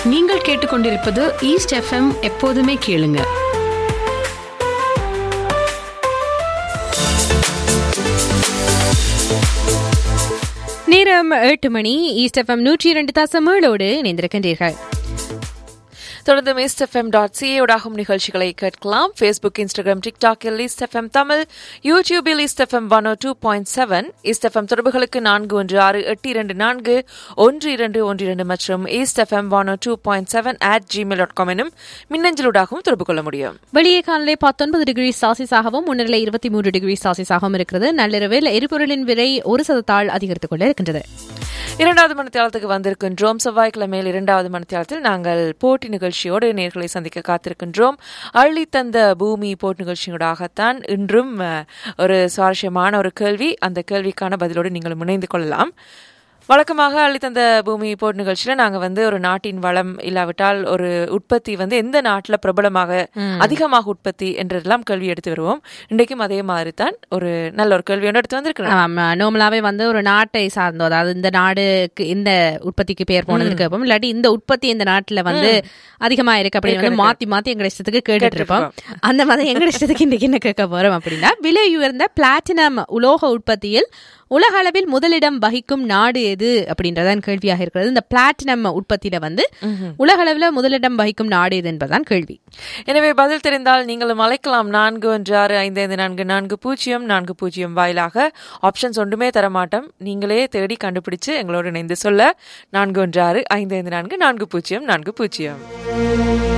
நீங்கள் கேட்டுக்கொண்டிருப்பது east FM எப்போதுமே கேளுங்க நேரம் எட்டு மணி ஈஸ்ட் எஃப்எம் நூற்றி இரண்டு தசம் ஏழோடு இணைந்திருக்கின்றீர்கள் தொடர்ந்து மிஸ்ட் எஃப்எம் டாட் சிஏ ஊடாகும் நிகழ்ச்சிகளை கேட்கலாம் ஃபேஸ்புக் இன்ஸ்டாகிராம் டிக்டாக்கில் லிஸ்ட் எஃப்எம் தமிழ் யூடியூபில் list FM one two point seven east FM தொடர்புகளுக்கு நான்கு ஒன்று ஆறு எட்டு இரண்டு நான்கு ஒன்று இரண்டு ஒன்று இரண்டு மற்றும் east FM one two point seven at Gmail dot com எனும் மின்னஞ்சலூடாகவும் தொடர்பு கொள்ள முடியும் வெளியே காலையிலே பத்தொன்பது டிகிரி சாசிஸாகவும் முன்னிலை இருபத்தி மூன்று டிகிரி சாசிஸாகவும் இருக்கிறது நள்ளிரவில் எரிபொருளின் விலை ஒரு சதத்தால் அதிகரித்துக் கொள்ள இருக்கின்றது இரண்டாவது மணித்தியாலத்துக்கு வந்திருக்கின்றோம் செவ்வாய்க்கிழமையில் இரண்டாவது மணித்தியாலத்தில் நாங்கள் போட்டி நிகழ்ச்சியோடு நேர்களை சந்திக்க காத்திருக்கின்றோம் அள்ளி தந்த பூமி போட்டி நிகழ்ச்சியோடாகத்தான் இன்றும் அஹ், ஒரு சுவாரஸ்யமான ஒரு கேள்வி அந்த கேள்விக்கான பதிலோடு நீங்கள் இணைந்து கொள்ளலாம் வழக்கமாக அள்ளி தந்த பூமி போட்டி நிகழ்ச்சியில நாங்க வந்து ஒரு நாட்டின் வளம் இல்லாவிட்டால் ஒரு உற்பத்தி வந்து எந்த நாட்டுல பிரபலமாக அதிகமாக உற்பத்தி என்றெல்லாம் கேள்வி எடுத்து வருவோம் இன்றைக்கும் அதே மாதிரி தான் ஒரு நல்ல ஒரு கேள்வி ஒன்று எடுத்து வந்திருக்கிறோம் ஆமா நார்மலாவே வந்து ஒரு நாட்டை சார்ந்தோ அதாவது இந்த நாடுக்கு இந்த உற்பத்திக்கு பேர் போனதுக்கு கேட்போம் இல்லாட்டி இந்த உற்பத்தி இந்த நாட்டுல வந்து அதிகமா இருக்கு அப்படின்னு வந்து மாத்தி மாத்தி எங்க இஷ்டத்துக்கு கேட்டுட்டு இருப்போம் அந்த மாதிரி எங்க இஷ்டத்துக்கு இன்னைக்கு என்ன கேட்க போறோம் அப்படின்னா விலை உயர்ந்த பிளாட்டினம் உலோக உற்பத்தியில் உலக அளவில் முதலிடம் வகிக்கும் நாடு எது அப்படின்றதான் கேள்வியாக இருக்கிறது இந்த பிளாட்டினம் உற்பத்தியில வந்து உலக அளவில் முதலிடம் வகிக்கும் நாடு எது என்பதுதான் கேள்வி எனவே பதில் தெரிந்தால் நீங்களும் அழைக்கலாம் நான்கு ஒன்று ஆறு ஐந்து ஐந்து நான்கு நான்கு பூஜ்ஜியம் நான்கு பூஜ்ஜியம் வாயிலாக ஆப்ஷன்ஸ் ஒன்றுமே தரமாட்டோம் நீங்களே தேடி கண்டுபிடிச்சு எங்களோடு இணைந்து சொல்ல நான்கு ஒன்று ஆறு ஐந்து ஐந்து நான்கு நான்கு பூஜ்ஜியம் நான்கு பூஜ்ஜியம்